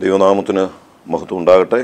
ദൈവനാമത്തിന് മഹത്വം ഉണ്ടാകട്ടെ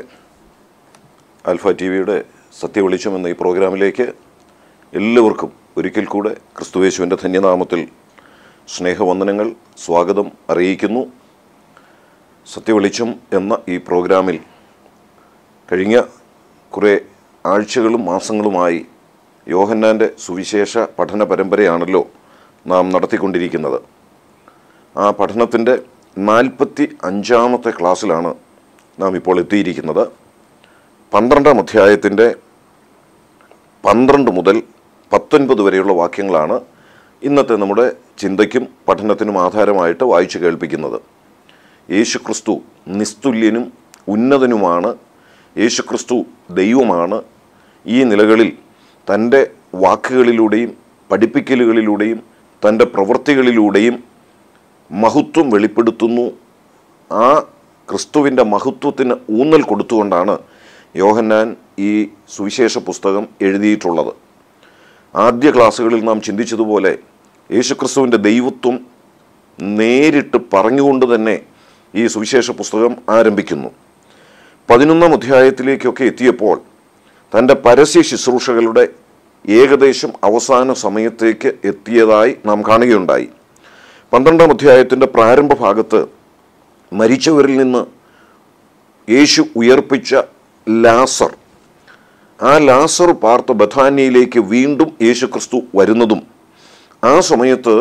ആൽഫ ടി വിയുടെ സത്യവെളിച്ചം എന്ന ഈ പ്രോഗ്രാമിലേക്ക് എല്ലാവർക്കും ഒരിക്കൽ കൂടെ ക്രിസ്തുവേശുവിൻ്റെ ധന്യനാമത്തിൽ സ്നേഹവന്ദനങ്ങൾ സ്വാഗതം അറിയിക്കുന്നു സത്യവെളിച്ചം എന്ന ഈ പ്രോഗ്രാമിൽ കഴിഞ്ഞ കുറേ ആഴ്ചകളും മാസങ്ങളുമായി യോഹന്നാൻ്റെ സുവിശേഷ പഠന പരമ്പരയാണല്ലോ നാം നടത്തിക്കൊണ്ടിരിക്കുന്നത് ആ പഠനത്തിൻ്റെ നാൽപ്പത്തി അഞ്ചാമത്തെ ക്ലാസ്സിലാണ് നാം ഇപ്പോൾ എത്തിയിരിക്കുന്നത് പന്ത്രണ്ടാം അധ്യായത്തിൻ്റെ പന്ത്രണ്ട് മുതൽ പത്തൊൻപത് വരെയുള്ള വാക്യങ്ങളാണ് ഇന്നത്തെ നമ്മുടെ ചിന്തയ്ക്കും പഠനത്തിനും ആധാരമായിട്ട് വായിച്ചു കേൾപ്പിക്കുന്നത് യേശുക്രിസ്തു നിസ്തുല്യനും ഉന്നതനുമാണ് യേശുക്രിസ്തു ദൈവമാണ് ഈ നിലകളിൽ തൻ്റെ വാക്കുകളിലൂടെയും പഠിപ്പിക്കലുകളിലൂടെയും തൻ്റെ പ്രവൃത്തികളിലൂടെയും മഹത്വം വെളിപ്പെടുത്തുന്നു ആ ക്രിസ്തുവിൻ്റെ മഹത്വത്തിന് ഊന്നൽ കൊടുത്തുകൊണ്ടാണ് യോഹന്നാൻ ഈ സുവിശേഷ പുസ്തകം എഴുതിയിട്ടുള്ളത് ആദ്യ ക്ലാസ്സുകളിൽ നാം ചിന്തിച്ചതുപോലെ യേശുക്രിസ്തുവിൻ്റെ ദൈവത്വം നേരിട്ട് പറഞ്ഞുകൊണ്ട് തന്നെ ഈ സുവിശേഷ പുസ്തകം ആരംഭിക്കുന്നു പതിനൊന്നാം അധ്യായത്തിലേക്കൊക്കെ എത്തിയപ്പോൾ തൻ്റെ പരസ്യ ശുശ്രൂഷകളുടെ ഏകദേശം അവസാന സമയത്തേക്ക് എത്തിയതായി നാം കാണുകയുണ്ടായി പന്ത്രണ്ടാം അധ്യായത്തിൻ്റെ പ്രാരംഭ ഭാഗത്ത് മരിച്ചവരിൽ നിന്ന് യേശു ഉയർപ്പിച്ച ലാസർ ആ ലാസർ പാർത്ത ബഥാനിയയിലേക്ക് വീണ്ടും യേശു ക്രിസ്തു വരുന്നതും ആ സമയത്ത്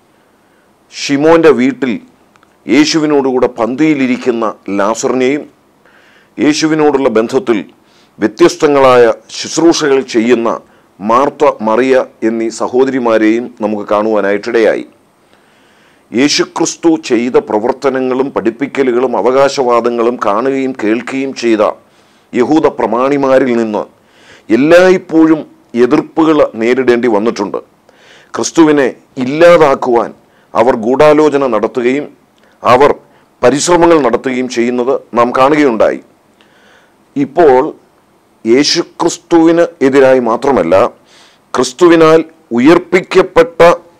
ഷിമോൻ്റെ വീട്ടിൽ യേശുവിനോടുകൂടെ പന്തിയിലിരിക്കുന്ന ലാസറിനെയും യേശുവിനോടുള്ള ബന്ധത്തിൽ വ്യത്യസ്തങ്ങളായ ശുശ്രൂഷകൾ ചെയ്യുന്ന മാർത്ത മറിയ എന്നീ സഹോദരിമാരെയും നമുക്ക് കാണുവാനായിട്ടിടയായി യേശുക്രിസ്തു ചെയ്ത പ്രവർത്തനങ്ങളും പഠിപ്പിക്കലുകളും അവകാശവാദങ്ങളും കാണുകയും കേൾക്കുകയും ചെയ്ത യഹൂദ പ്രമാണിമാരിൽ നിന്ന് എല്ലായ്പ്പോഴും എതിർപ്പുകൾ നേരിടേണ്ടി വന്നിട്ടുണ്ട് ക്രിസ്തുവിനെ ഇല്ലാതാക്കുവാൻ അവർ ഗൂഢാലോചന നടത്തുകയും അവർ പരിശ്രമങ്ങൾ നടത്തുകയും ചെയ്യുന്നത് നാം കാണുകയുണ്ടായി ഇപ്പോൾ യേശുക്രിസ്തുവിന് എതിരായി മാത്രമല്ല ക്രിസ്തുവിനാൽ ഉയർപ്പിക്കപ്പെട്ട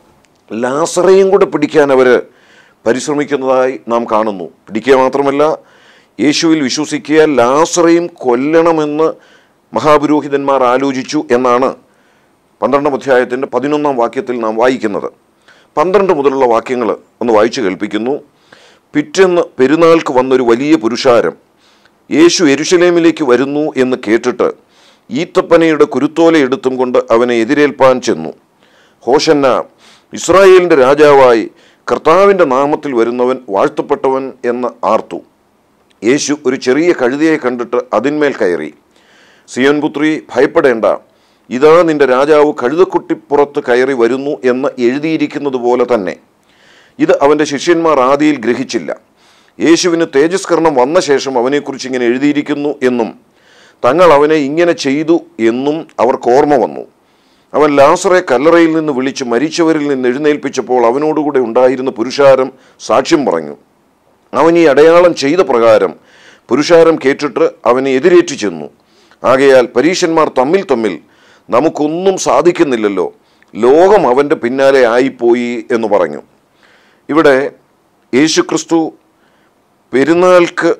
ലാസറയും കൂടെ പിടിക്കാൻ അവർ പരിശ്രമിക്കുന്നതായി നാം കാണുന്നു പിടിക്കുക മാത്രമല്ല യേശുവിൽ വിശ്വസിക്കുക ലാസറയും കൊല്ലണമെന്ന് മഹാപുരോഹിതന്മാർ ആലോചിച്ചു എന്നാണ് പന്ത്രണ്ടാം അധ്യായത്തിൻ്റെ പതിനൊന്നാം വാക്യത്തിൽ നാം വായിക്കുന്നത് പന്ത്രണ്ട് മുതലുള്ള വാക്യങ്ങൾ ഒന്ന് വായിച്ചു കേൾപ്പിക്കുന്നു പിറ്റെന്ന് പെരുന്നാൾക്ക് വന്നൊരു വലിയ പുരുഷാരം യേശു എരുശലേമിലേക്ക് വരുന്നു എന്ന് കേട്ടിട്ട് ഈത്തപ്പനയുടെ കുരുത്തോല എടുത്തും കൊണ്ട് അവനെ എതിരേൽപ്പാൻ ചെന്നു ഹോഷന്ന ഇസ്രായേലിൻ്റെ രാജാവായി കർത്താവിൻ്റെ നാമത്തിൽ വരുന്നവൻ വാഴ്ത്തപ്പെട്ടവൻ എന്ന് ആർത്തു യേശു ഒരു ചെറിയ കഴുതയെ കണ്ടിട്ട് അതിന്മേൽ കയറി സിയോൻ പുത്രി ഭയപ്പെടേണ്ട ഇതാ നിന്റെ രാജാവ് കഴുതക്കുട്ടിപ്പുറത്ത് കയറി വരുന്നു എന്ന് എഴുതിയിരിക്കുന്നത് പോലെ തന്നെ ഇത് അവൻ്റെ ശിഷ്യന്മാർ ആദിയിൽ ഗ്രഹിച്ചില്ല യേശുവിന് തേജസ്കരണം വന്ന ശേഷം അവനെക്കുറിച്ച് ഇങ്ങനെ എഴുതിയിരിക്കുന്നു എന്നും തങ്ങൾ അവനെ ഇങ്ങനെ ചെയ്തു എന്നും അവർക്ക് ഓർമ്മ വന്നു അവൻ ലാസറെ കല്ലറയിൽ നിന്ന് വിളിച്ച് മരിച്ചവരിൽ നിന്ന് എഴുന്നേൽപ്പിച്ചപ്പോൾ അവനോടുകൂടെ ഉണ്ടായിരുന്ന പുരുഷാരം സാക്ഷ്യം പറഞ്ഞു അവൻ ഈ അടയാളം ചെയ്ത പ്രകാരം പുരുഷാരം കേട്ടിട്ട് അവനെ എതിരേറ്റു ചെന്നു ആകയാൽ പരീശന്മാർ തമ്മിൽ തമ്മിൽ നമുക്കൊന്നും സാധിക്കുന്നില്ലല്ലോ ലോകം അവൻ്റെ പിന്നാലെ ആയിപ്പോയി എന്ന് പറഞ്ഞു ഇവിടെ യേശുക്രിസ്തു പെരുന്നാൾക്ക്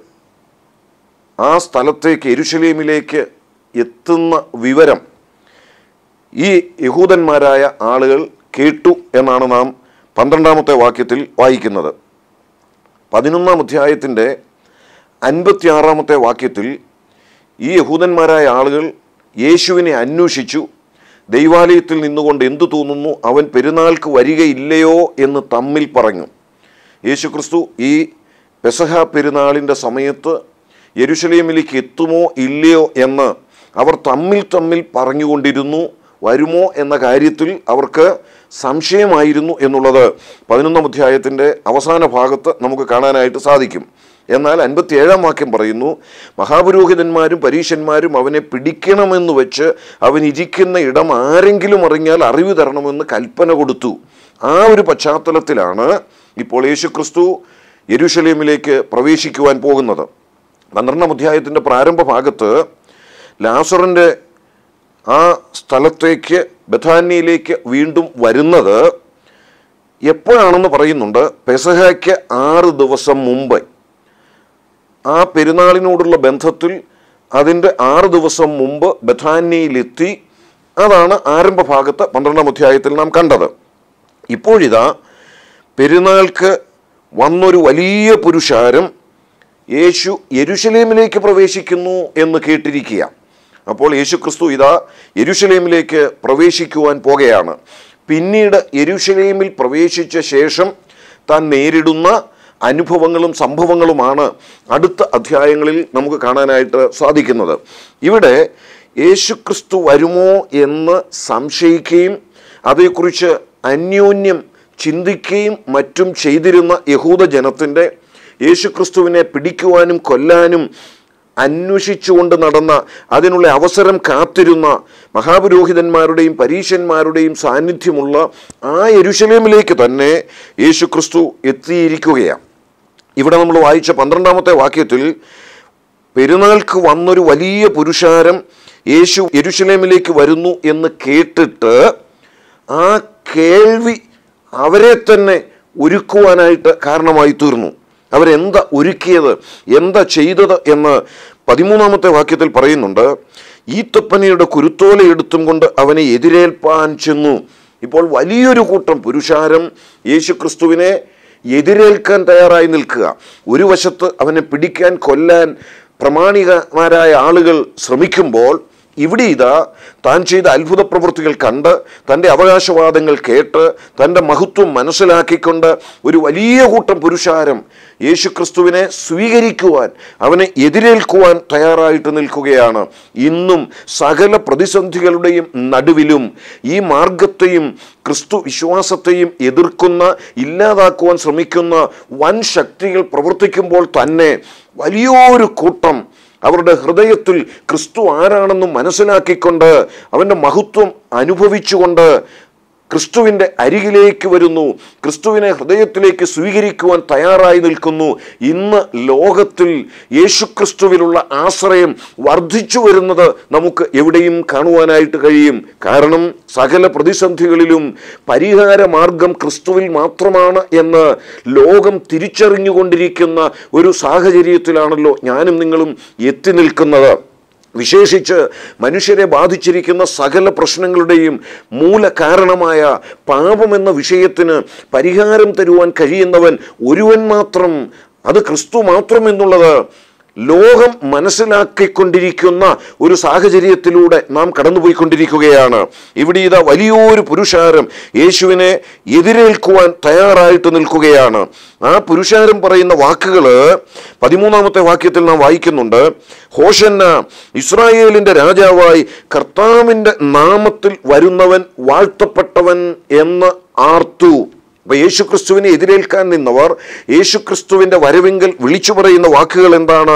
ആ സ്ഥലത്തേക്ക് എരുശലേമിലേക്ക് എത്തുന്ന വിവരം ഈ യഹൂദന്മാരായ ആളുകൾ കേട്ടു എന്നാണ് നാം പന്ത്രണ്ടാമത്തെ വാക്യത്തിൽ വായിക്കുന്നത് പതിനൊന്നാം അധ്യായത്തിൻ്റെ അൻപത്തിയാറാമത്തെ വാക്യത്തിൽ ഈ യഹൂദന്മാരായ ആളുകൾ യേശുവിനെ അന്വേഷിച്ചു ദൈവാലയത്തിൽ നിന്നുകൊണ്ട് എന്തു തോന്നുന്നു അവൻ പെരുന്നാൾക്ക് വരികയില്ലയോ എന്ന് തമ്മിൽ പറഞ്ഞു യേശുക്രിസ്തു ഈ പെസഹ പെരുന്നാളിൻ്റെ സമയത്ത് യെരുഷലേമിലേക്ക് എത്തുമോ ഇല്ലയോ എന്ന് അവർ തമ്മിൽ തമ്മിൽ പറഞ്ഞുകൊണ്ടിരുന്നു വരുമോ എന്ന കാര്യത്തിൽ അവർക്ക് സംശയമായിരുന്നു എന്നുള്ളത് പതിനൊന്നാം അധ്യായത്തിൻ്റെ അവസാന ഭാഗത്ത് നമുക്ക് കാണാനായിട്ട് സാധിക്കും എന്നാൽ അൻപത്തിയേഴാം വാക്യം പറയുന്നു മഹാപുരോഹിതന്മാരും പരീശന്മാരും അവനെ പിടിക്കണമെന്ന് വെച്ച് അവൻ ഇരിക്കുന്ന ഇടം ആരെങ്കിലും അറിഞ്ഞാൽ അറിവ് തരണമെന്ന് കൽപ്പന കൊടുത്തു ആ ഒരു പശ്ചാത്തലത്തിലാണ് ഇപ്പോൾ യേശുക്രിസ്തു യെരുഷലേമിലേക്ക് പ്രവേശിക്കുവാൻ പോകുന്നത് പന്ത്രണ്ടാം അധ്യായത്തിൻ്റെ പ്രാരംഭ ഭാഗത്ത് ലാസറിൻ്റെ ആ സ്ഥലത്തേക്ക് ബഥാനിയയിലേക്ക് വീണ്ടും വരുന്നത് എപ്പോഴാണെന്ന് പറയുന്നുണ്ട് പെസഹയ്ക്ക് ആറ് ദിവസം മുമ്പ് ആ പെരുന്നാളിനോടുള്ള ബന്ധത്തിൽ അതിൻ്റെ ആറ് ദിവസം മുമ്പ് ബഥാനിയിലെത്തി അതാണ് ആരംഭ ഭാഗത്ത് പന്ത്രണ്ടാം അധ്യായത്തിൽ നാം കണ്ടത് ഇപ്പോഴിതാ പെരുന്നാൾക്ക് വന്നൊരു വലിയ പുരുഷാരം യേശു യെരുശലേമിലേക്ക് പ്രവേശിക്കുന്നു എന്ന് കേട്ടിരിക്കുക അപ്പോൾ യേശു ക്രിസ്തു ഇതാ യെരുശലേമിലേക്ക് പ്രവേശിക്കുവാൻ പോകുകയാണ് പിന്നീട് യെരുശലേമിൽ പ്രവേശിച്ച ശേഷം താൻ നേരിടുന്ന അനുഭവങ്ങളും സംഭവങ്ങളുമാണ് അടുത്ത അധ്യായങ്ങളിൽ നമുക്ക് കാണാനായിട്ട് സാധിക്കുന്നത് ഇവിടെ യേശു ക്രിസ്തു വരുമോ എന്ന് സംശയിക്കുകയും അതേക്കുറിച്ച് അന്യോന്യം ചിന്തിക്കുകയും മറ്റും ചെയ്തിരുന്ന യഹൂദ ജനത്തിൻ്റെ യേശുക്രിസ്തുവിനെ പിടിക്കുവാനും കൊല്ലാനും അന്വേഷിച്ചുകൊണ്ട് നടന്ന അതിനുള്ള അവസരം കാത്തിരുന്ന മഹാപുരോഹിതന്മാരുടെയും പരീശന്മാരുടെയും സാന്നിധ്യമുള്ള ആ യെരുശലേമിലേക്ക് തന്നെ യേശുക്രിസ്തു എത്തിയിരിക്കുകയാണ് ഇവിടെ നമ്മൾ വായിച്ച പന്ത്രണ്ടാമത്തെ വാക്യത്തിൽ പെരുന്നാൾക്ക് വന്നൊരു വലിയ പുരുഷാരം യേശു യെരുശലേമിലേക്ക് വരുന്നു എന്ന് കേട്ടിട്ട് ആ കേൾവി അവരെ തന്നെ ഒരുക്കുവാനായിട്ട് കാരണമായി തീർന്നു അവരെന്താ ഒരുക്കിയത് എന്താ ചെയ്തത് എന്ന് പതിമൂന്നാമത്തെ വാക്യത്തിൽ പറയുന്നുണ്ട് ഈത്തപ്പനയുടെ കുരുത്തോല എടുത്തും കൊണ്ട് അവനെ എതിരേൽപ്പാൻ ചെന്നു ഇപ്പോൾ വലിയൊരു കൂട്ടം പുരുഷാരം യേശു ക്രിസ്തുവിനെ എതിരേൽക്കാൻ തയ്യാറായി നിൽക്കുക ഒരു വശത്ത് അവനെ പിടിക്കാൻ കൊല്ലാൻ പ്രമാണികമാരായ ആളുകൾ ശ്രമിക്കുമ്പോൾ ഇവിടെ ഇതാ താൻ ചെയ്ത അത്ഭുത പ്രവൃത്തികൾ കണ്ട് തൻ്റെ അവകാശവാദങ്ങൾ കേട്ട് തൻ്റെ മഹത്വം മനസ്സിലാക്കിക്കൊണ്ട് ഒരു വലിയ കൂട്ടം പുരുഷാരം യേശുക്രിസ്തുവിനെ സ്വീകരിക്കുവാൻ അവനെ എതിരേൽക്കുവാൻ തയ്യാറായിട്ട് നിൽക്കുകയാണ് ഇന്നും സകല പ്രതിസന്ധികളുടെയും നടുവിലും ഈ മാർഗത്തെയും ക്രിസ്തു വിശ്വാസത്തെയും എതിർക്കുന്ന ഇല്ലാതാക്കുവാൻ ശ്രമിക്കുന്ന വൻ ശക്തികൾ പ്രവർത്തിക്കുമ്പോൾ തന്നെ വലിയൊരു കൂട്ടം അവരുടെ ഹൃദയത്തിൽ ക്രിസ്തു ആരാണെന്ന് മനസ്സിലാക്കിക്കൊണ്ട് അവൻ്റെ മഹത്വം അനുഭവിച്ചുകൊണ്ട് ക്രിസ്തുവിൻ്റെ അരികിലേക്ക് വരുന്നു ക്രിസ്തുവിനെ ഹൃദയത്തിലേക്ക് സ്വീകരിക്കുവാൻ തയ്യാറായി നിൽക്കുന്നു ഇന്ന് ലോകത്തിൽ യേശുക്രിസ്തുവിലുള്ള ആശ്രയം വർദ്ധിച്ചു വരുന്നത് നമുക്ക് എവിടെയും കാണുവാനായിട്ട് കഴിയും കാരണം സകല പ്രതിസന്ധികളിലും പരിഹാര മാർഗം ക്രിസ്തുവിൽ മാത്രമാണ് എന്ന് ലോകം തിരിച്ചറിഞ്ഞുകൊണ്ടിരിക്കുന്ന ഒരു സാഹചര്യത്തിലാണല്ലോ ഞാനും നിങ്ങളും എത്തി നിൽക്കുന്നത് വിശേഷിച്ച് മനുഷ്യരെ ബാധിച്ചിരിക്കുന്ന സകല പ്രശ്നങ്ങളുടെയും മൂല കാരണമായ പാപമെന്ന വിഷയത്തിന് പരിഹാരം തരുവാൻ കഴിയുന്നവൻ ഒരുവൻ മാത്രം അത് ക്രിസ്തു മാത്രം എന്നുള്ളത് ലോകം മനസ്സിലാക്കിക്കൊണ്ടിരിക്കുന്ന ഒരു സാഹചര്യത്തിലൂടെ നാം കടന്നുപോയിക്കൊണ്ടിരിക്കുകയാണ് ഇവിടെ ഇതാ വലിയൊരു പുരുഷാരം യേശുവിനെ എതിരേൽക്കുവാൻ തയ്യാറായിട്ട് നിൽക്കുകയാണ് ആ പുരുഷാരം പറയുന്ന വാക്കുകൾ പതിമൂന്നാമത്തെ വാക്യത്തിൽ നാം വായിക്കുന്നുണ്ട് ഹോഷന്ന ഇസ്രായേലിന്റെ രാജാവായി കർത്താവിന്റെ നാമത്തിൽ വരുന്നവൻ വാഴ്ത്തപ്പെട്ടവൻ എന്ന് ആർത്തു അപ്പൊ യേശുക്രിസ്തുവിനെ എതിരേൽക്കാൻ നിന്നവർ യേശുക്രിസ്തുവിന്റെ വരവെങ്കിൽ വിളിച്ചു പറയുന്ന വാക്കുകൾ എന്താണ്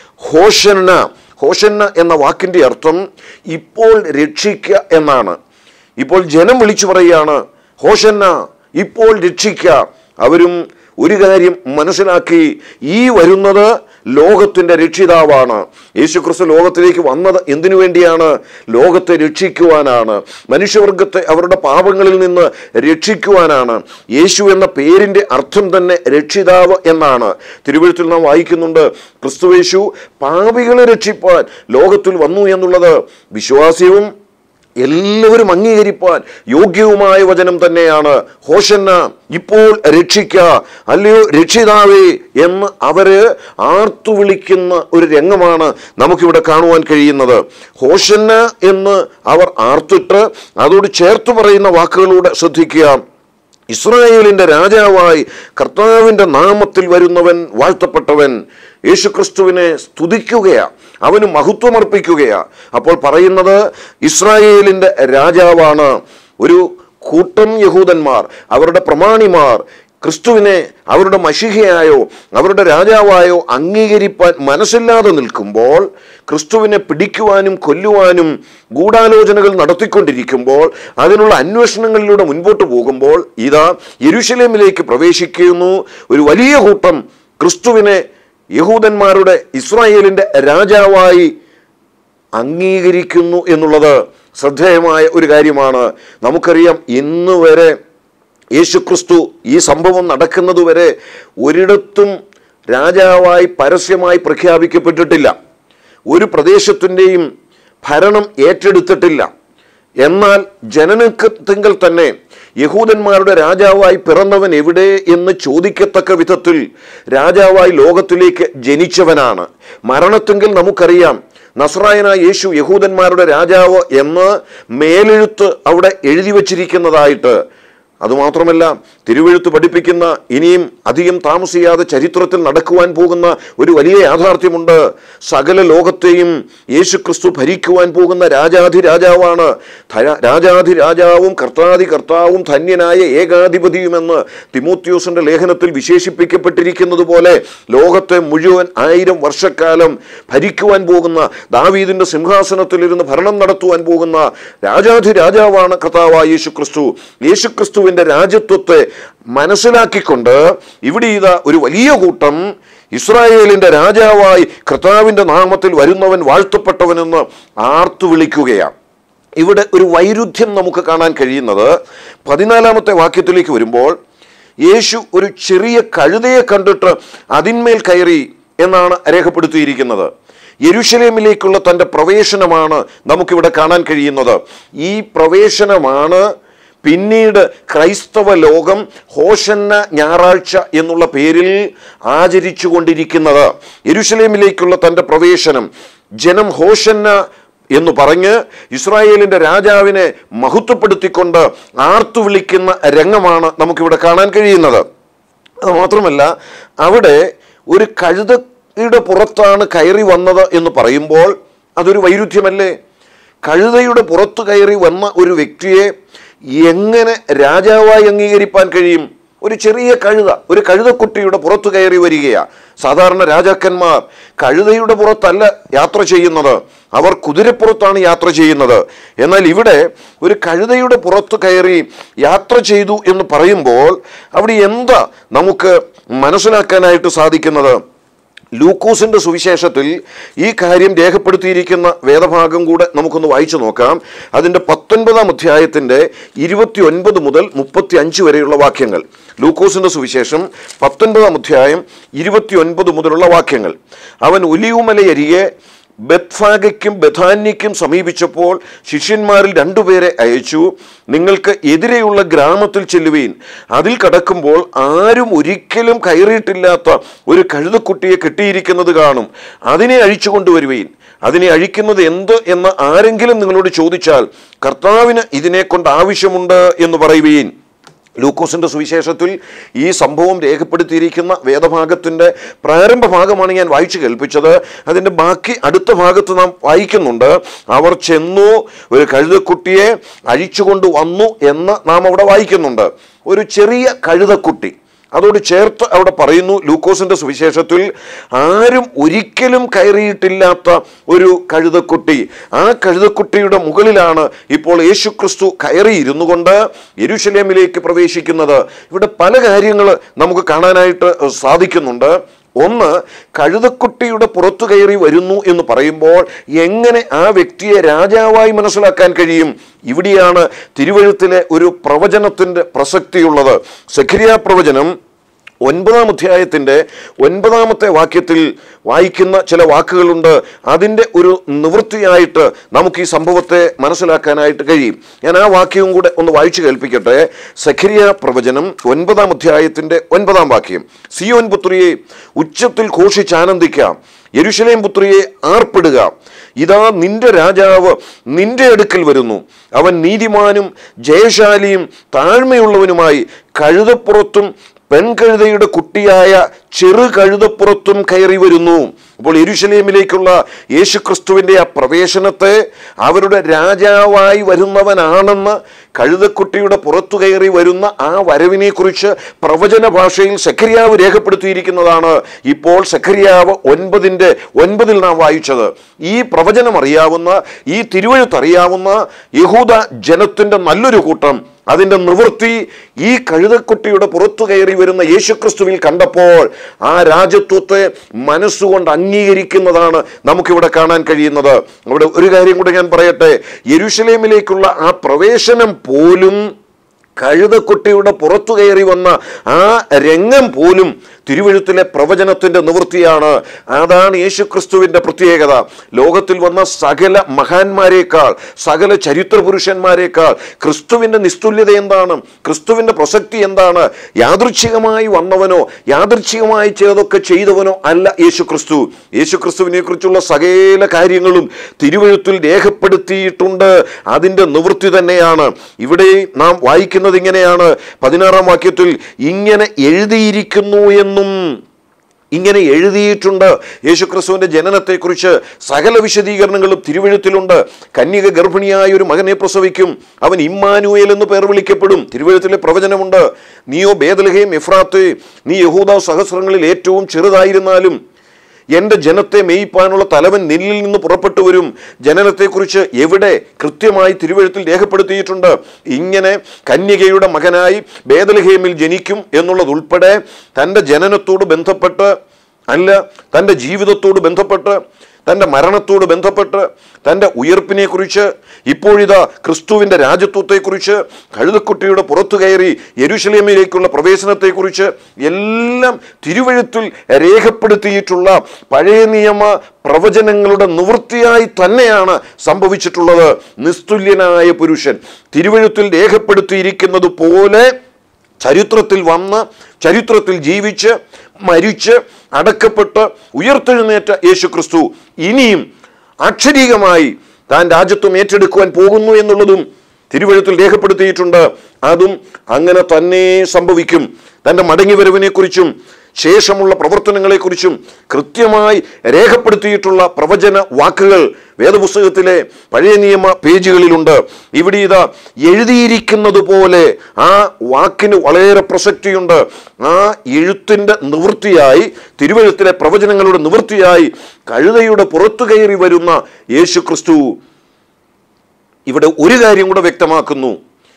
ഹോഷന്ന ഹോഷന്ന എന്ന വാക്കിന്റെ അർത്ഥം ഇപ്പോൾ രക്ഷിക്കുക എന്നാണ് ഇപ്പോൾ ജനം വിളിച്ചു പറയുകയാണ് ഹോഷന്ന ഇപ്പോൾ രക്ഷിക്കുക അവരും ഒരു കാര്യം മനസ്സിലാക്കി ഈ വരുന്നത് ലോകത്തിന്റെ രക്ഷിതാവാണ് യേശുക്രിസ്തു ലോകത്തിലേക്ക് വന്നത് എന്തിനു വേണ്ടിയാണ് ലോകത്തെ രക്ഷിക്കുവാനാണ് മനുഷ്യവർഗത്തെ അവരുടെ പാപങ്ങളിൽ നിന്ന് രക്ഷിക്കുവാനാണ് യേശു എന്ന പേരിന്റെ അർത്ഥം തന്നെ രക്ഷിതാവ് എന്നാണ് തിരുവഴുത്തിൽ നാം വായിക്കുന്നുണ്ട് ക്രിസ്തുവേശു പാപികളെ രക്ഷിപ്പാൻ ലോകത്തിൽ വന്നു എന്നുള്ളത് വിശ്വാസ്യവും എല്ലാവരും അംഗീകരിപ്പാൻ യോഗ്യവുമായ വചനം തന്നെയാണ് ഹോഷന്ന ഇപ്പോൾ രക്ഷിക്ക അല്ലയോ രക്ഷിതാവേ എന്ന് അവര് ആർത്തു വിളിക്കുന്ന ഒരു രംഗമാണ് നമുക്കിവിടെ കാണുവാൻ കഴിയുന്നത് ഹോഷന്ന എന്ന് അവർ ആർത്തിട്ട് അതോട് ചേർത്ത് പറയുന്ന വാക്കുകളൂടെ ശ്രദ്ധിക്കുക ഇസ്രായേലിന്റെ രാജാവായി കർത്താവിന്റെ നാമത്തിൽ വരുന്നവൻ വാഴ്ത്തപ്പെട്ടവൻ യേശുക്രിസ്തുവിനെ സ്തുതിക്കുകയാ അവന് മഹത്വമർപ്പിക്കുകയാ അപ്പോൾ പറയുന്നത് ഇസ്രായേലിന്റെ രാജാവാണ് ഒരു കൂട്ടം യഹൂദന്മാർ അവരുടെ പ്രമാണിമാർ ക്രിസ്തുവിനെ അവരുടെ മഷിഹയായോ അവരുടെ രാജാവായോ അംഗീകരിപ്പാൻ മനസ്സില്ലാതെ നിൽക്കുമ്പോൾ ക്രിസ്തുവിനെ പിടിക്കുവാനും കൊല്ലുവാനും ഗൂഢാലോചനകൾ നടത്തിക്കൊണ്ടിരിക്കുമ്പോൾ അതിനുള്ള അന്വേഷണങ്ങളിലൂടെ മുൻപോട്ട് പോകുമ്പോൾ ഇതാ യെരുശലേമിലേക്ക് പ്രവേശിക്കുന്നു ഒരു വലിയ കൂട്ടം ക്രിസ്തുവിനെ യഹൂദന്മാരുടെ ഇസ്രായേലിന്റെ രാജാവായി അംഗീകരിക്കുന്നു എന്നുള്ളത് ശ്രദ്ധേയമായ ഒരു കാര്യമാണ് നമുക്കറിയാം ഇന്ന് വരെ യേശുക്രിസ്തു ഈ സംഭവം നടക്കുന്നതുവരെ ഒരിടത്തും രാജാവായി പരസ്യമായി പ്രഖ്യാപിക്കപ്പെട്ടിട്ടില്ല ഒരു പ്രദേശത്തിൻ്റെയും ഭരണം ഏറ്റെടുത്തിട്ടില്ല എന്നാൽ ജനനത്തിങ്കൽ തന്നെ യഹൂദന്മാരുടെ രാജാവായി പിറന്നവൻ എവിടെ എന്ന് ചോദിക്കത്തക്ക വിധത്തിൽ രാജാവായി ലോകത്തിലേക്ക് ജനിച്ചവനാണ് മരണത്തെങ്കിൽ നമുക്കറിയാം നസ്രായനായ യേശു യഹൂദന്മാരുടെ രാജാവ് എന്ന് മേലെഴുത്ത് അവിടെ എഴുതി വച്ചിരിക്കുന്നതായിട്ട് അതുമാത്രമല്ല തിരുവെഴുത്ത് പഠിപ്പിക്കുന്ന ഇനിയും അധികം താമസിയാതെ ചരിത്രത്തിൽ നടക്കുവാൻ പോകുന്ന ഒരു വലിയ യാഥാർത്ഥ്യമുണ്ട് സകല ലോകത്തെയും യേശുക്രിസ്തു ഭരിക്കുവാൻ പോകുന്ന രാജാധി രാജാവാണ് ധര- രാജാധി രാജാവും കർത്താധി കർത്താവും ധന്യനായ ഏകാധിപതിയുമെന്ന് തിമോത്യോസിന്റെ ലേഖനത്തിൽ വിശേഷിപ്പിക്കപ്പെട്ടിരിക്കുന്നത് പോലെ ലോകത്തെ മുഴുവൻ ആയിരം വർഷക്കാലം ഭരിക്കുവാൻ പോകുന്ന ദാവീദിന്റെ സിംഹാസനത്തിലിരുന്ന് ഭരണം നടത്തുവാൻ പോകുന്ന രാജാധി രാജാവാണ് കർത്താവായ യേശുക്രിസ്തു യേശുക്രിസ്തുവിന്റെ രാജ്യത്വത്തെ മനസ്സിലാക്കിക്കൊണ്ട് ഇവിടെ ഇതാ ഒരു വലിയ കൂട്ടം ഇസ്രായേലിന്റെ രാജാവായി കർത്താവിന്റെ നാമത്തിൽ വരുന്നവൻ വാഴ്ത്തപ്പെട്ടവനെന്ന് ആർത്തു വിളിക്കുകയാണ് ഇവിടെ ഒരു വൈരുദ്ധ്യം നമുക്ക് കാണാൻ കഴിയുന്നത് പതിനാലാമത്തെ വാക്യത്തിലേക്ക് വരുമ്പോൾ യേശു ഒരു ചെറിയ കഴുതയെ കണ്ടിട്ട് അതിന്മേൽ കയറി എന്നാണ് രേഖപ്പെടുത്തിയിരിക്കുന്നത് യെരുഷലേമിലേക്കുള്ള തൻ്റെ പ്രവേശനമാണ് നമുക്കിവിടെ കാണാൻ കഴിയുന്നത് ഈ പ്രവേശനമാണ് പിന്നീട് ക്രൈസ്തവ ലോകം ഹോഷന്ന ഞായറാഴ്ച എന്നുള്ള പേരിൽ ആചരിച്ചു കൊണ്ടിരിക്കുന്നത് യെരുഷലേമിലേക്കുള്ള തൻ്റെ പ്രവേശനം ജനം ഹോഷന്ന എന്ന് പറഞ്ഞ് ഇസ്രായേലിന്റെ രാജാവിനെ മഹത്വപ്പെടുത്തിക്കൊണ്ട് ആർത്തു വിളിക്കുന്ന രംഗമാണ് നമുക്കിവിടെ കാണാൻ കഴിയുന്നത് അത് മാത്രമല്ല അവിടെ ഒരു കഴുതയുടെ പുറത്താണ് കയറി വന്നത് എന്ന് പറയുമ്പോൾ അതൊരു വൈരുദ്ധ്യമല്ലേ കഴുതയുടെ പുറത്ത് കയറി വന്ന ഒരു വ്യക്തിയെ എങ്ങനെ രാജാവായി അംഗീകരിപ്പാൻ കഴിയും ഒരു ചെറിയ കഴുത ഒരു കഴുതക്കുട്ടിയുടെ പുറത്തു കയറി വരികയാണ് സാധാരണ രാജാക്കന്മാർ കഴുതയുടെ പുറത്തല്ല യാത്ര ചെയ്യുന്നത് അവർ കുതിരപ്പുറത്താണ് യാത്ര ചെയ്യുന്നത് എന്നാൽ ഇവിടെ ഒരു കഴുതയുടെ പുറത്ത് കയറി യാത്ര ചെയ്തു എന്ന് പറയുമ്പോൾ അവിടെ എന്താ നമുക്ക് മനസ്സിലാക്കാനായിട്ട് സാധിക്കുന്നത് ലൂക്കോസിന്റെ സുവിശേഷത്തിൽ ഈ കാര്യം രേഖപ്പെടുത്തിയിരിക്കുന്ന വേദഭാഗം കൂടെ നമുക്കൊന്ന് വായിച്ചു നോക്കാം അതിൻ്റെ പത്തൊൻപതാം അധ്യായത്തിൻ്റെ ഇരുപത്തി ഒൻപത് മുതൽ മുപ്പത്തി അഞ്ച് വരെയുള്ള വാക്യങ്ങൾ ലൂക്കോസിന്റെ സുവിശേഷം പത്തൊൻപതാം അധ്യായം ഇരുപത്തി ഒൻപത് മുതലുള്ള വാക്യങ്ങൾ അവൻ ഒലിയുമലയരികെ ബത്ഫാഗയ്ക്കും ബഥാന്യയ്ക്കും സമീപിച്ചപ്പോൾ ശിഷ്യന്മാരിൽ രണ്ടുപേരെ അയച്ചു നിങ്ങൾക്ക് എതിരെയുള്ള ഗ്രാമത്തിൽ ചെല്ലുവീൻ അതിൽ കടക്കുമ്പോൾ ആരും ഒരിക്കലും കയറിയിട്ടില്ലാത്ത ഒരു കഴുതക്കുട്ടിയെ കെട്ടിയിരിക്കുന്നത് കാണും അതിനെ അഴിച്ചു കൊണ്ടുവരുവീൻ അതിനെ അഴിക്കുന്നത് എന്ത് എന്ന് ആരെങ്കിലും നിങ്ങളോട് ചോദിച്ചാൽ കർത്താവിന് ഇതിനെ കൊണ്ട് ആവശ്യമുണ്ട് എന്ന് പറയുവീൻ ലൂക്കോസിന്റെ സുവിശേഷത്തിൽ ഈ സംഭവം രേഖപ്പെടുത്തിയിരിക്കുന്ന വേദഭാഗത്തിന്റെ പ്രാരംഭ ഭാഗമാണ് ഞാൻ വായിച്ചു കേൾപ്പിച്ചത് അതിന്റെ ബാക്കി അടുത്ത ഭാഗത്ത് നാം വായിക്കുന്നുണ്ട് അവർ ചെന്നു ഒരു കഴുതക്കുട്ടിയെ അഴിച്ചുകൊണ്ട് വന്നു എന്ന് നാം അവിടെ വായിക്കുന്നുണ്ട് ഒരു ചെറിയ കഴുതക്കുട്ടി അതോട് ചേർത്ത് അവിടെ പറയുന്നു ലൂക്കോസിന്റെ സുവിശേഷത്തിൽ ആരും ഒരിക്കലും കയറിയിട്ടില്ലാത്ത ഒരു കഴുതക്കുട്ടി ആ കഴുതക്കുട്ടിയുടെ മുകളിലാണ് ഇപ്പോൾ യേശുക്രിസ്തു കയറിയിരുന്നു കൊണ്ട് യെരുഷലേമിലേക്ക് പ്രവേശിക്കുന്നത് ഇവിടെ പല കാര്യങ്ങൾ നമുക്ക് കാണാനായിട്ട് സാധിക്കുന്നുണ്ട് ഒന്ന് കഴുതക്കുട്ടിയുടെ പുറത്തു കയറി വരുന്നു എന്ന് പറയുമ്പോൾ എങ്ങനെ ആ വ്യക്തിയെ രാജാവായി മനസ്സിലാക്കാൻ കഴിയും ഇവിടെയാണ് തിരുവഴുത്തിലെ ഒരു പ്രവചനത്തിൻ്റെ പ്രസക്തിയുള്ളത് സഖരിയ പ്രവചനം ഒൻപതാം അധ്യായത്തിൻ്റെ ഒൻപതാമത്തെ വാക്യത്തിൽ വായിക്കുന്ന ചില വാക്കുകളുണ്ട് അതിൻ്റെ ഒരു നിവൃത്തിയായിട്ട് നമുക്ക് ഈ സംഭവത്തെ മനസ്സിലാക്കാനായിട്ട് കഴിയും ഞാൻ ആ വാക്യവും കൂടെ ഒന്ന് വായിച്ചു കേൾപ്പിക്കട്ടെ സഖരിയ പ്രവചനം ഒൻപതാം അധ്യായത്തിൻ്റെ ഒൻപതാം വാക്യം സിയോൻ പുത്രിയെ ഉച്ചത്തിൽ ഘോഷിച്ചാനന്ദിക്കാം യെരുഷലേം പുത്രിയെ ആർപ്പിടുക ഇതാ നിന്റെ രാജാവ് നിന്റെ അടുക്കൽ വരുന്നു അവൻ നീതിമാനും ജയശാലിയും താഴ്മയുള്ളവനുമായി കഴുതപ്പുറത്തും പെൺകഴുതയുടെ കുട്ടിയായ ചെറു കഴുതപ്പുറത്തും കയറി വരുന്നു അപ്പോൾ എരുഷലേമിലേക്കുള്ള യേശുക്രിസ്തുവിൻ്റെ ആ പ്രവേശനത്തെ അവരുടെ രാജാവായി വരുന്നവനാണെന്ന് കഴുതക്കുട്ടിയുടെ പുറത്തു കയറി വരുന്ന ആ വരവിനെ കുറിച്ച് പ്രവചന ഭാഷയിൽ സഖരിയാവ് രേഖപ്പെടുത്തിയിരിക്കുന്നതാണ് ഇപ്പോൾ സഖരിയാവ് ഒൻപതിൻ്റെ ഒൻപതിൽ നാം വായിച്ചത് ഈ പ്രവചനം അറിയാവുന്ന ഈ തിരുവഴുത്തറിയാവുന്ന യഹൂദ ജനത്തിൻ്റെ നല്ലൊരു കൂട്ടം അതിൻ്റെ നിവൃത്തി ഈ കഴുതക്കുട്ടിയുടെ പുറത്തു കയറി വരുന്ന യേശുക്രിസ്തുവിൽ കണ്ടപ്പോൾ ആ രാജ്യത്വത്തെ മനസ്സുകൊണ്ട് അംഗീകരിക്കുന്നതാണ് നമുക്കിവിടെ കാണാൻ കഴിയുന്നത് അവിടെ ഒരു കാര്യം കൂടെ ഞാൻ പറയട്ടെ യെരുഷലേമിലേക്കുള്ള ആ പ്രവേശനം പോലും കഴുതക്കുട്ടിയുടെ പുറത്തു കയറി വന്ന ആ രംഗം പോലും തിരുവഴുത്തിലെ പ്രവചനത്തിന്റെ നിവൃത്തിയാണ് അതാണ് യേശുക്രിസ്തുവിന്റെ പ്രത്യേകത ലോകത്തിൽ വന്ന സകല മഹാന്മാരെക്കാൾ സകല ചരിത്ര പുരുഷന്മാരെക്കാൾ ക്രിസ്തുവിന്റെ നിസ്തുല്യത എന്താണ് ക്രിസ്തുവിന്റെ പ്രസക്തി എന്താണ് യാദൃച്ഛികമായി വന്നവനോ യാദൃച്ഛികമായി ചിലതൊക്കെ ചെയ്തവനോ അല്ല യേശുക്രിസ്തു യേശുക്രിസ്തുവിനെ കുറിച്ചുള്ള സകല കാര്യങ്ങളും തിരുവഴുത്തിൽ രേഖപ്പെടുത്തിയിട്ടുണ്ട് അതിന്റെ നിവൃത്തി തന്നെയാണ് ഇവിടെ നാം വായിക്കുന്നത് ഇങ്ങനെയാണ് പതിനാറാം വാക്യത്തിൽ ഇങ്ങനെ എഴുതിയിരിക്കുന്നു എന്നും ഇങ്ങനെ എഴുതിയിട്ടുണ്ട് യേശുക്രിസ്തുവിന്റെ ജനനത്തെക്കുറിച്ച് സകല വിശദീകരണങ്ങളും തിരുവഴുത്തിലുണ്ട് കന്യക ഗർഭിണിയായ ഒരു മകനെ പ്രസവിക്കും അവൻ ഇമ്മാനുവേൽ എന്ന് പേർ വിളിക്കപ്പെടും തിരുവഴുത്തിലെ പ്രവചനമുണ്ട് നീയോ ബേദലഹേം എഫ്രാത്ത് നീ യഹൂദ സഹസ്രങ്ങളിൽ ഏറ്റവും ചെറുതായിരുന്നാലും എൻ്റെ ജനത്തെ മേയിപ്പാനുള്ള തലവൻ നെല്ലിൽ നിന്ന് പുറപ്പെട്ടു വരും ജനനത്തെക്കുറിച്ച് എവിടെ കൃത്യമായി തിരുവഴുത്തിൽ രേഖപ്പെടുത്തിയിട്ടുണ്ട് ഇങ്ങനെ കന്യകയുടെ മകനായി ബേദലഹേമിൽ ജനിക്കും എന്നുള്ളതുൾപ്പെടെ തൻ്റെ ജനനത്തോട് ബന്ധപ്പെട്ട് അല്ല തൻ്റെ ജീവിതത്തോട് ബന്ധപ്പെട്ട് തൻ്റെ മരണത്തോട് ബന്ധപ്പെട്ട് തൻ്റെ ഉയർപ്പിനെക്കുറിച്ച് ഇപ്പോഴിതാ ക്രിസ്തുവിൻ്റെ രാജ്യത്വത്തെക്കുറിച്ച് കഴുതക്കുട്ടിയുടെ പുറത്തു കയറി യെരുഷലേമിലേക്കുള്ള പ്രവേശനത്തെക്കുറിച്ച് എല്ലാം തിരുവഴുത്തിൽ രേഖപ്പെടുത്തിയിട്ടുള്ള പഴയ നിയമ പ്രവചനങ്ങളുടെ നിവൃത്തിയായി തന്നെയാണ് സംഭവിച്ചിട്ടുള്ളത് നിസ്തുല്യനായ പുരുഷൻ തിരുവഴുത്തിൽ രേഖപ്പെടുത്തിയിരിക്കുന്നത് പോലെ ചരിത്രത്തിൽ വന്ന് ചരിത്രത്തിൽ ജീവിച്ച് മരിച്ച് അടക്കപ്പെട്ട് ഉയർത്തെഴുന്നേറ്റ യേശു ക്രിസ്തു ഇനിയും അക്ഷരീകമായി താൻ രാജ്യത്വം ഏറ്റെടുക്കുവാൻ പോകുന്നു എന്നുള്ളതും തിരുവഴുത്തിൽ രേഖപ്പെടുത്തിയിട്ടുണ്ട് അതും അങ്ങനെ തന്നെ സംഭവിക്കും തൻ്റെ മടങ്ങിവരവിനെക്കുറിച്ചും ശേഷമുള്ള പ്രവർത്തനങ്ങളെക്കുറിച്ചും കൃത്യമായി രേഖപ്പെടുത്തിയിട്ടുള്ള പ്രവചന വാക്കുകൾ വേദപുസ്തകത്തിലെ പഴയ നിയമ പേജുകളിലുണ്ട് ഇവിടെ ഇതാ എഴുതിയിരിക്കുന്നത് പോലെ ആ വാക്കിന് വളരെ പ്രസക്തിയുണ്ട് ആ എഴുത്തിൻ്റെ നിവൃത്തിയായി തിരുവഴുത്തിലെ പ്രവചനങ്ങളുടെ നിവൃത്തിയായി കഴുതയുടെ പുറത്തു കയറി വരുന്ന യേശു ക്രിസ്തു ഇവിടെ ഒരു കാര്യം കൂടെ വ്യക്തമാക്കുന്നു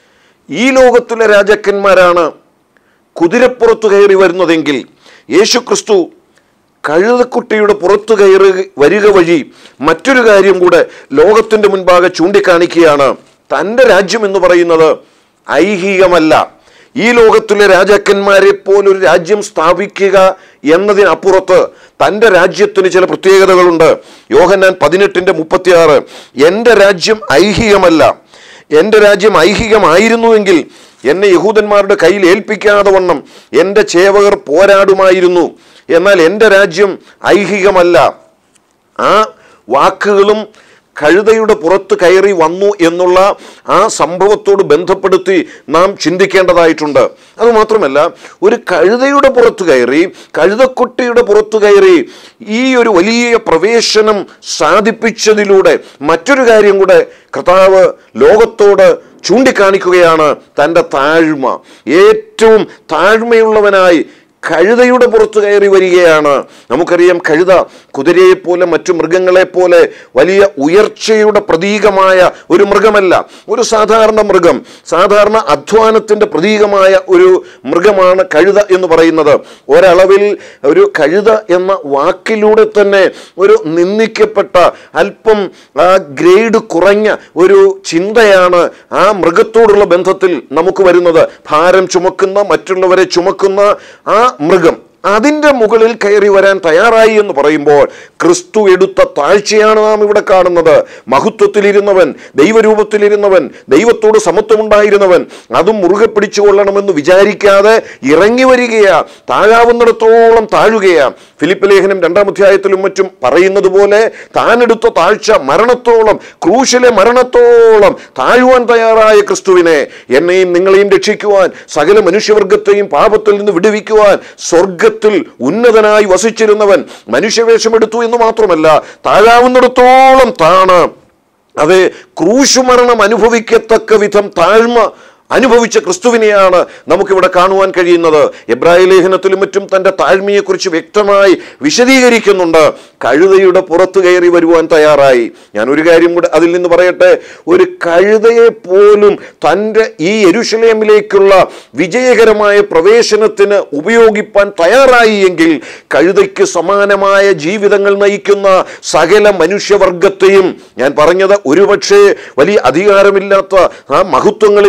ഈ ലോകത്തിലെ രാജാക്കന്മാരാണ് കുതിരപ്പുറത്ത് കയറി വരുന്നതെങ്കിൽ യേശു ക്രിസ്തു കഴുതക്കുട്ടിയുടെ പുറത്തു കയറി വരിക വഴി മറ്റൊരു കാര്യം കൂടെ ലോകത്തിൻ്റെ മുൻപാകെ ചൂണ്ടിക്കാണിക്കുകയാണ് തൻ്റെ രാജ്യം എന്ന് പറയുന്നത് ഐഹികമല്ല ഈ ലോകത്തിലെ രാജാക്കന്മാരെ പോലൊരു രാജ്യം സ്ഥാപിക്കുക എന്നതിനപ്പുറത്ത് തൻ്റെ രാജ്യത്തിന് ചില പ്രത്യേകതകളുണ്ട് യോഹന്നാൻ പതിനെട്ടിൻ്റെ മുപ്പത്തിയാറ് എൻ്റെ രാജ്യം ഐഹികമല്ല എൻ്റെ രാജ്യം ഐഹികമായിരുന്നുവെങ്കിൽ എന്നെ യഹൂദന്മാരുടെ കയ്യിൽ ഏൽപ്പിക്കാതെ വണ്ണം എൻ്റെ ചേവകർ പോരാടുമായിരുന്നു എന്നാൽ എൻ്റെ രാജ്യം ഐഹികമല്ല ആ വാക്കുകളും കഴുതയുടെ പുറത്ത് കയറി വന്നു എന്നുള്ള ആ സംഭവത്തോട് ബന്ധപ്പെടുത്തി നാം ചിന്തിക്കേണ്ടതായിട്ടുണ്ട് അതുമാത്രമല്ല ഒരു കഴുതയുടെ പുറത്ത് കയറി കഴുതക്കുട്ടിയുടെ പുറത്ത് കയറി ഈ ഒരു വലിയ പ്രവേശനം സാധിപ്പിച്ചതിലൂടെ മറ്റൊരു കാര്യം കൂടെ കർത്താവ് ലോകത്തോട് ചൂണ്ടിക്കാണിക്കുകയാണ് തൻ്റെ താഴ്മ ഏറ്റവും താഴ്മയുള്ളവനായി കഴുതയുടെ പുറത്ത് കയറി വരികയാണ് നമുക്കറിയാം കഴുത കുതിരയെപ്പോലെ മറ്റു മൃഗങ്ങളെപ്പോലെ വലിയ ഉയർച്ചയുടെ പ്രതീകമായ ഒരു മൃഗമല്ല ഒരു സാധാരണ മൃഗം സാധാരണ അധ്വാനത്തിൻ്റെ പ്രതീകമായ ഒരു മൃഗമാണ് കഴുത എന്ന് പറയുന്നത് ഒരളവിൽ ഒരു കഴുത എന്ന വാക്കിലൂടെ തന്നെ ഒരു നിന്ദിക്കപ്പെട്ട അല്പം ആ ഗ്രേഡ് കുറഞ്ഞ ഒരു ചിന്തയാണ് ആ മൃഗത്തോടുള്ള ബന്ധത്തിൽ നമുക്ക് വരുന്നത് ഭാരം ചുമക്കുന്ന മറ്റുള്ളവരെ ചുമക്കുന്ന ആ മൃഗം അതിൻ്റെ മുകളിൽ കയറി വരാൻ തയ്യാറായി എന്ന് പറയുമ്പോൾ ക്രിസ്തു എടുത്ത താഴ്ചയാണ് നാം ഇവിടെ കാണുന്നത് മഹത്വത്തിലിരുന്നവൻ ദൈവരൂപത്തിലിരുന്നവൻ ദൈവത്തോട് സമത്വമുണ്ടായിരുന്നവൻ അതും മുറുകെ പിടിച്ചുകൊള്ളണമെന്ന് വിചാരിക്കാതെ ഇറങ്ങി വരികയാ താഴാവുന്നിടത്തോളം താഴുകയാ ഫിലിപ്പ് ലേഖനം രണ്ടാം അധ്യായത്തിലും മറ്റും പറയുന്നത് പോലെ താനെടുത്ത താഴ്ച മരണത്തോളം ക്രൂശിലെ മരണത്തോളം താഴുവാൻ തയ്യാറായ ക്രിസ്തുവിനെ എന്നെയും നിങ്ങളെയും രക്ഷിക്കുവാൻ സകല മനുഷ്യവർഗത്തെയും പാപത്തിൽ നിന്ന് വിടുവിക്കുവാൻ സ്വർഗത്തിൽ ഉന്നതനായി വസിച്ചിരുന്നവൻ മനുഷ്യവേഷമെടുത്തു എന്ന് മാത്രമല്ല താഴാവുന്നിടത്തോളം താണ് അത് ക്രൂശുമരണം അനുഭവിക്കത്തക്ക വിധം താഴ്മ അനുഭവിച്ച ക്രിസ്തുവിനെയാണ് നമുക്കിവിടെ കാണുവാൻ കഴിയുന്നത് എബ്രായ ലേഖനത്തിലും മറ്റും തൻ്റെ താഴ്മയെക്കുറിച്ച് വ്യക്തമായി വിശദീകരിക്കുന്നുണ്ട് കഴുതയുടെ പുറത്തു കയറി വരുവാൻ തയ്യാറായി ഞാൻ ഒരു കാര്യം കൂടെ അതിൽ നിന്ന് പറയട്ടെ ഒരു കഴുതയെ പോലും തൻ്റെ ഈ എരുഷലേമിലേക്കുള്ള വിജയകരമായ പ്രവേശനത്തിന് ഉപയോഗിപ്പാൻ തയ്യാറായി എങ്കിൽ കഴുതയ്ക്ക് സമാനമായ ജീവിതങ്ങൾ നയിക്കുന്ന സകല മനുഷ്യവർഗത്തെയും ഞാൻ പറഞ്ഞത് ഒരുപക്ഷെ വലിയ അധികാരമില്ലാത്ത ആ മഹത്വങ്ങളില്ലാത്ത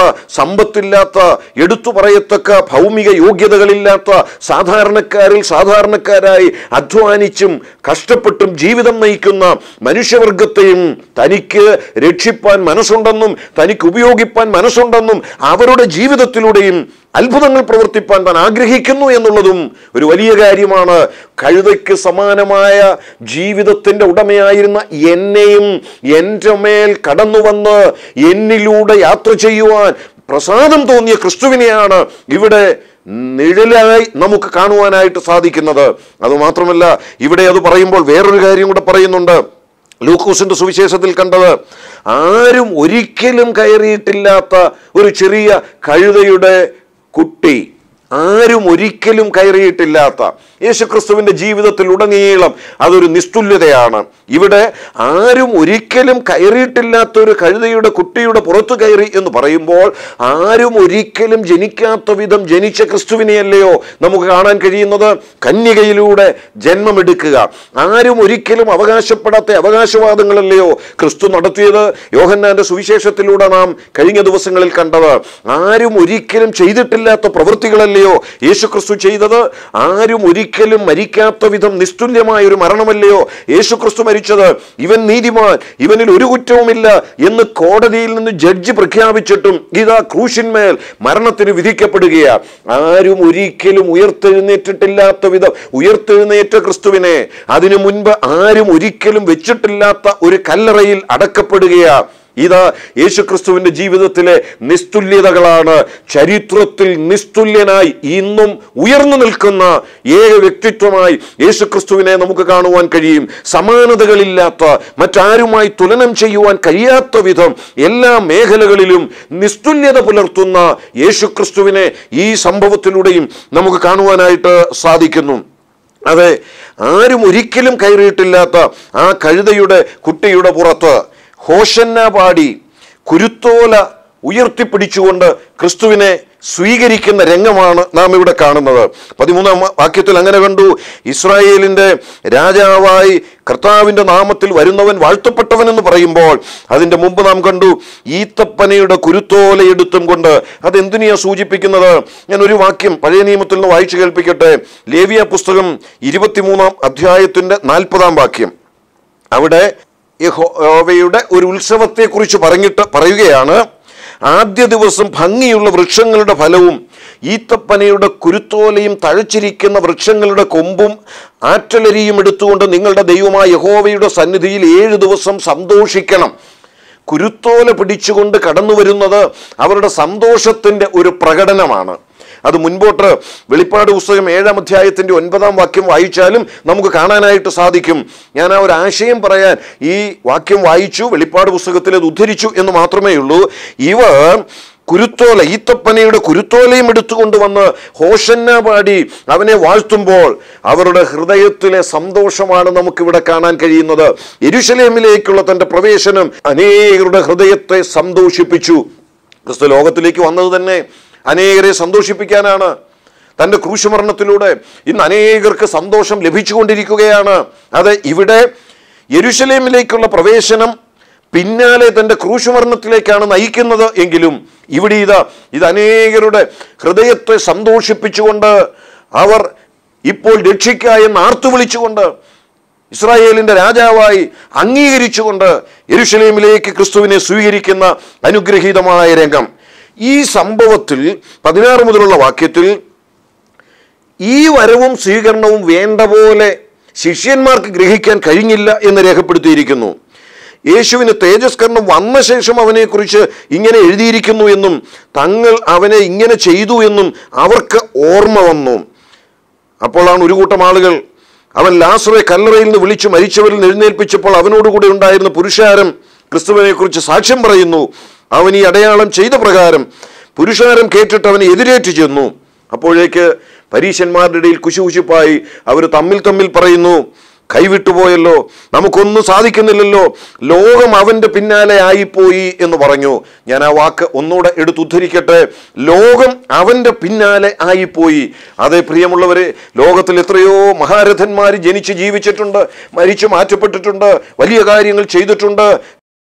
സമ്പത്തില്ലാത്ത എടുത്തു പറയത്തക്ക ഭൗമിക യോഗ്യതകളില്ലാത്ത സാധാരണക്കാരിൽ സാധാരണക്കാരായി അധ്വാനിച്ചും കഷ്ടപ്പെട്ടും ജീവിതം നയിക്കുന്ന മനുഷ്യവർഗത്തെയും തനിക്ക് രക്ഷിപ്പാൻ മനസ്സുണ്ടെന്നും തനിക്ക് ഉപയോഗിപ്പാൻ മനസ്സുണ്ടെന്നും അവരുടെ ജീവിതത്തിലൂടെയും അത്ഭുതങ്ങൾ പ്രവർത്തിപ്പാൻ താൻ ആഗ്രഹിക്കുന്നു എന്നുള്ളതും ഒരു വലിയ കാര്യമാണ് കഴുതയ്ക്ക് സമാനമായ ജീവിതത്തിന്റെ ഉടമയായിരുന്ന എന്നെയും എൻ്റെ മേൽ കടന്നു വന്ന് എന്നിലൂടെ യാത്ര ചെയ്യുവാൻ പ്രസാദം തോന്നിയ ക്രിസ്തുവിനെയാണ് ഇവിടെ നിഴലായി നമുക്ക് കാണുവാനായിട്ട് സാധിക്കുന്നത് അതുമാത്രമല്ല ഇവിടെ അത് പറയുമ്പോൾ വേറൊരു കാര്യം കൂടെ പറയുന്നുണ്ട് ലൂക്കോസിന്റെ സുവിശേഷത്തിൽ കണ്ടത് ആരും ഒരിക്കലും കയറിയിട്ടില്ലാത്ത ഒരു ചെറിയ കഴുതയുടെ കുട്ടി ആരും ഒരിക്കലും കയറിയിട്ടില്ലാത്ത യേശുക്രിസ്തുവിന്റെ ജീവിതത്തിൽ ഉടനീളം അതൊരു നിസ്തുല്യതയാണ് ഇവിടെ ആരും ഒരിക്കലും കയറിയിട്ടില്ലാത്ത ഒരു കഴുതയുടെ കുട്ടിയുടെ പുറത്തു കയറി എന്ന് പറയുമ്പോൾ ആരും ഒരിക്കലും ജനിക്കാത്ത വിധം ജനിച്ച ക്രിസ്തുവിനെയല്ലയോ നമുക്ക് കാണാൻ കഴിയുന്നത് കന്യകയിലൂടെ ജന്മമെടുക്കുക ആരും ഒരിക്കലും അവകാശപ്പെടാത്ത അവകാശവാദങ്ങളല്ലയോ ക്രിസ്തു നടത്തിയത് യോഹന്നാന്റെ സുവിശേഷത്തിലൂടെ നാം കഴിഞ്ഞ ദിവസങ്ങളിൽ കണ്ടത് ആരും ഒരിക്കലും ചെയ്തിട്ടില്ലാത്ത പ്രവൃത്തികളല്ലയോ യേശു ക്രിസ്തു ചെയ്തത് ആരും ഒരിക്കലും മരിക്കാത്ത വിധം നിസ്തുല്യമായ ഒരു മരണമല്ലയോ യേശു ക്രിസ്തു മരിച്ചത് ഇവൻ നീതിമാൻ ഇവനിൽ ഒരു കുറ്റവുമില്ല എന്ന് കോടതിയിൽ നിന്ന് ജഡ്ജി പ്രഖ്യാപിച്ചിട്ടും ഇതാ ക്രൂശിന്മേൽ മരണത്തിന് വിധിക്കപ്പെടുകയാ ആരും ഒരിക്കലും ഉയർത്തെഴുന്നേറ്റിട്ടില്ലാത്ത വിധം ഉയർത്തെഴുന്നേറ്റ ക്രിസ്തുവിനെ അതിനു മുൻപ് ആരും ഒരിക്കലും വെച്ചിട്ടില്ലാത്ത ഒരു കല്ലറയിൽ അടക്കപ്പെടുകയാ ഇതാ യേശുക്രിസ്തുവിന്റെ ജീവിതത്തിലെ നിസ്തുല്യതകളാണ് ചരിത്രത്തിൽ നിസ്തുല്യനായി ഇന്നും ഉയർന്നു നിൽക്കുന്ന ഏക വ്യക്തിത്വമായി യേശുക്രിസ്തുവിനെ നമുക്ക് കാണുവാൻ കഴിയും സമാനതകളില്ലാത്ത മറ്റാരുമായി തുലനം ചെയ്യുവാൻ കഴിയാത്ത വിധം എല്ലാ മേഖലകളിലും നിസ്തുല്യത പുലർത്തുന്ന യേശുക്രിസ്തുവിനെ ഈ സംഭവത്തിലൂടെയും നമുക്ക് കാണുവാനായിട്ട് സാധിക്കുന്നു അതെ ആരും ഒരിക്കലും കയറിയിട്ടില്ലാത്ത ആ കഴുതയുടെ കുട്ടിയുടെ പുറത്ത് ഹോഷന്ന പാടി കുരുത്തോല ഉയർത്തിപ്പിടിച്ചുകൊണ്ട് ക്രിസ്തുവിനെ സ്വീകരിക്കുന്ന രംഗമാണ് നാം ഇവിടെ കാണുന്നത് പതിമൂന്നാം വാക്യത്തിൽ അങ്ങനെ കണ്ടു ഇസ്രായേലിന്റെ രാജാവായി കർത്താവിന്റെ നാമത്തിൽ വരുന്നവൻ വാഴ്ത്തപ്പെട്ടവൻ എന്ന് പറയുമ്പോൾ അതിന്റെ മുമ്പ് നാം കണ്ടു ഈത്തപ്പനയുടെ കുരുത്തോല എടുത്തും കൊണ്ട് അതെന്തിനെയാ സൂചിപ്പിക്കുന്നത് ഞാൻ ഒരു വാക്യം പഴയ നിയമത്തിൽ നിന്ന് വായിച്ചു കേൾപ്പിക്കട്ടെ ലേവിയ പുസ്തകം ഇരുപത്തിമൂന്നാം അധ്യായത്തിന്റെ നാൽപ്പതാം വാക്യം അവിടെ യഹോവയുടെ ഒരു ഉത്സവത്തെക്കുറിച്ച് പറഞ്ഞിട്ട് പറയുകയാണ് ആദ്യ ദിവസം ഭംഗിയുള്ള വൃക്ഷങ്ങളുടെ ഫലവും ഈത്തപ്പനയുടെ കുരുത്തോലയും തഴച്ചിരിക്കുന്ന വൃക്ഷങ്ങളുടെ കൊമ്പും ആറ്റലരിയും എടുത്തുകൊണ്ട് നിങ്ങളുടെ ദൈവമായ യഹോവയുടെ സന്നിധിയിൽ ഏഴു ദിവസം സന്തോഷിക്കണം കുരുത്തോല പിടിച്ചുകൊണ്ട് കടന്നു വരുന്നത് അവരുടെ സന്തോഷത്തിന്റെ ഒരു പ്രകടനമാണ് അത് മുൻപോട്ട് വെളിപ്പാട് പുസ്തകം ഏഴാം അധ്യായത്തിന്റെ ഒൻപതാം വാക്യം വായിച്ചാലും നമുക്ക് കാണാനായിട്ട് സാധിക്കും ഞാൻ ആ ഒരു ആശയം പറയാൻ ഈ വാക്യം വായിച്ചു വെളിപ്പാട് പുസ്തകത്തിൽ അത് ഉദ്ധരിച്ചു എന്ന് മാത്രമേ ഉള്ളൂ ഇവർ കുരുത്തോല ഈത്തപ്പനയുടെ കുരുത്തോലയും എടുത്തുകൊണ്ട് വന്ന് ഹോഷന്ന പാടി അവനെ വാഴ്ത്തുമ്പോൾ അവരുടെ ഹൃദയത്തിലെ സന്തോഷമാണ് നമുക്കിവിടെ കാണാൻ കഴിയുന്നത് എരുശലേമിലേക്കുള്ള തന്റെ പ്രവേശനം അനേകരുടെ ഹൃദയത്തെ സന്തോഷിപ്പിച്ചു ക്രിസ്തു ലോകത്തിലേക്ക് വന്നത് തന്നെ അനേകരെ സന്തോഷിപ്പിക്കാനാണ് തൻ്റെ ക്രൂശുമരണത്തിലൂടെ ഇന്ന് അനേകർക്ക് സന്തോഷം ലഭിച്ചുകൊണ്ടിരിക്കുകയാണ് അത് ഇവിടെ യെരുശലേമിലേക്കുള്ള പ്രവേശനം പിന്നാലെ തൻ്റെ ക്രൂശുമരണത്തിലേക്കാണ് നയിക്കുന്നത് എങ്കിലും ഇവിടെ ഇത് ഇത് അനേകരുടെ ഹൃദയത്തെ സന്തോഷിപ്പിച്ചുകൊണ്ട് അവർ ഇപ്പോൾ രക്ഷിക്ക എന്ന് ആർത്തു വിളിച്ചുകൊണ്ട് ഇസ്രായേലിന്റെ രാജാവായി അംഗീകരിച്ചുകൊണ്ട് യെരുഷലേമിലേക്ക് ക്രിസ്തുവിനെ സ്വീകരിക്കുന്ന അനുഗ്രഹീതമായ രംഗം ഈ സംഭവത്തിൽ പതിനാറ് മുതലുള്ള വാക്യത്തിൽ ഈ വരവും സ്വീകരണവും വേണ്ട പോലെ ശിഷ്യന്മാർക്ക് ഗ്രഹിക്കാൻ കഴിഞ്ഞില്ല എന്ന് രേഖപ്പെടുത്തിയിരിക്കുന്നു യേശുവിന് തേജസ്കരണം വന്ന ശേഷം അവനെക്കുറിച്ച് ഇങ്ങനെ എഴുതിയിരിക്കുന്നു എന്നും തങ്ങൾ അവനെ ഇങ്ങനെ ചെയ്തു എന്നും അവർക്ക് ഓർമ്മ വന്നു അപ്പോഴാണ് ഒരു കൂട്ടം ആളുകൾ അവൻ ലാസറെ കല്ലറയിൽ നിന്ന് വിളിച്ചു മരിച്ചവരിൽ നിന്ന് എഴുന്നേൽപ്പിച്ചപ്പോൾ അവനോടുകൂടെ ഉണ്ടായിരുന്ന പുരുഷാരം ക്രിസ്തുവിനെ കുറിച്ച് സാക്ഷ്യം പറയുന്നു അവൻ ഈ അടയാളം ചെയ്ത പ്രകാരം പുരുഷാരം കേട്ടിട്ട് അവനെ എതിരേറ്റ് ചെന്നു അപ്പോഴേക്ക് പരീശന്മാരുടെ ഇടയിൽ കുശുകുശുപ്പായി അവർ തമ്മിൽ തമ്മിൽ പറയുന്നു കൈവിട്ടുപോയല്ലോ നമുക്കൊന്നും സാധിക്കുന്നില്ലല്ലോ ലോകം അവന്റെ പിന്നാലെ ആയിപ്പോയി എന്ന് പറഞ്ഞു ഞാൻ ആ വാക്ക് ഒന്നുകൂടെ എടുത്തുദ്ധരിക്കട്ടെ ലോകം അവന്റെ പിന്നാലെ ആയിപ്പോയി അതേ പ്രിയമുള്ളവരെ ലോകത്തിൽ എത്രയോ മഹാരഥന്മാർ ജനിച്ച് ജീവിച്ചിട്ടുണ്ട് മരിച്ചു മാറ്റപ്പെട്ടിട്ടുണ്ട് വലിയ കാര്യങ്ങൾ ചെയ്തിട്ടുണ്ട്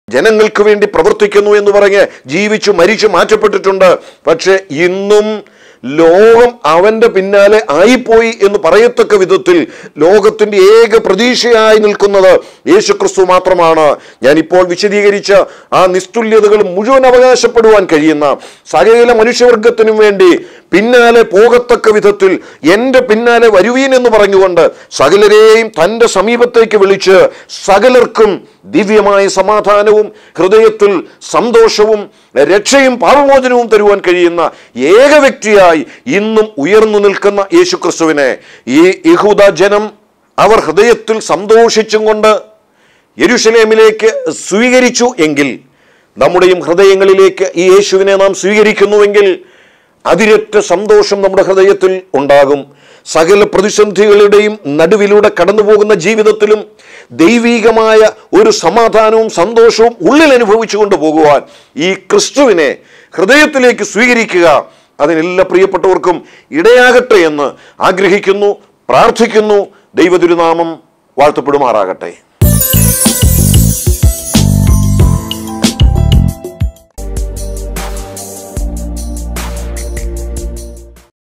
ജനങ്ങൾക്ക് വേണ്ടി പ്രവർത്തിക്കുന്നു എന്ന് പറഞ്ഞ് ജീവിച്ചു മരിച്ചു മാറ്റപ്പെട്ടിട്ടുണ്ട് പക്ഷെ ഇന്നും ലോകം അവന്റെ പിന്നാലെ ആയിപ്പോയി എന്ന് പറയത്തക്ക വിധത്തിൽ ലോകത്തിന്റെ ഏക പ്രതീക്ഷയായി നിൽക്കുന്നത് യേശുക്രിസ്തു മാത്രമാണ് ഞാൻ ഇപ്പോൾ വിശദീകരിച്ച ആ നിസ്തുല്യതകൾ മുഴുവൻ അവകാശപ്പെടുവാൻ കഴിയുന്ന സകല മനുഷ്യവർഗത്തിനും വേണ്ടി പിന്നാലെ പോകത്തക്ക വിധത്തിൽ എൻ്റെ പിന്നാലെ വരുവീൻ എന്ന് പറഞ്ഞുകൊണ്ട് സകലരെയും തൻ്റെ സമീപത്തേക്ക് വിളിച്ച് സകലർക്കും ദിവ്യമായ സമാധാനവും ഹൃദയത്തിൽ സന്തോഷവും രക്ഷയും പാപമോചനവും തരുവാൻ കഴിയുന്ന ഏക വ്യക്തിയായി ഇന്നും ഉയർന്നു നിൽക്കുന്ന യേശുക്രിസ്തുവിനെ ഈ യഹൂദ ജനം അവർ ഹൃദയത്തിൽ സന്തോഷിച്ചും കൊണ്ട് യെരുഷലേമിലേക്ക് സ്വീകരിച്ചു എങ്കിൽ നമ്മുടെയും ഹൃദയങ്ങളിലേക്ക് ഈ യേശുവിനെ നാം സ്വീകരിക്കുന്നുവെങ്കിൽ അതിരറ്റ സന്തോഷം നമ്മുടെ ഹൃദയത്തിൽ ഉണ്ടാകും സകല പ്രതിസന്ധികളുടെയും നടുവിലൂടെ കടന്നു പോകുന്ന ജീവിതത്തിലും ദൈവീകമായ ഒരു സമാധാനവും സന്തോഷവും ഉള്ളിൽ അനുഭവിച്ചു കൊണ്ടുപോകുവാൻ ഈ ക്രിസ്തുവിനെ ഹൃദയത്തിലേക്ക് സ്വീകരിക്കുക അതിനെല്ലാ പ്രിയപ്പെട്ടവർക്കും ഇടയാകട്ടെ എന്ന് ആഗ്രഹിക്കുന്നു പ്രാർത്ഥിക്കുന്നു ദൈവതിരുനാമം വാഴ്ത്തപ്പെടുമാറാകട്ടെ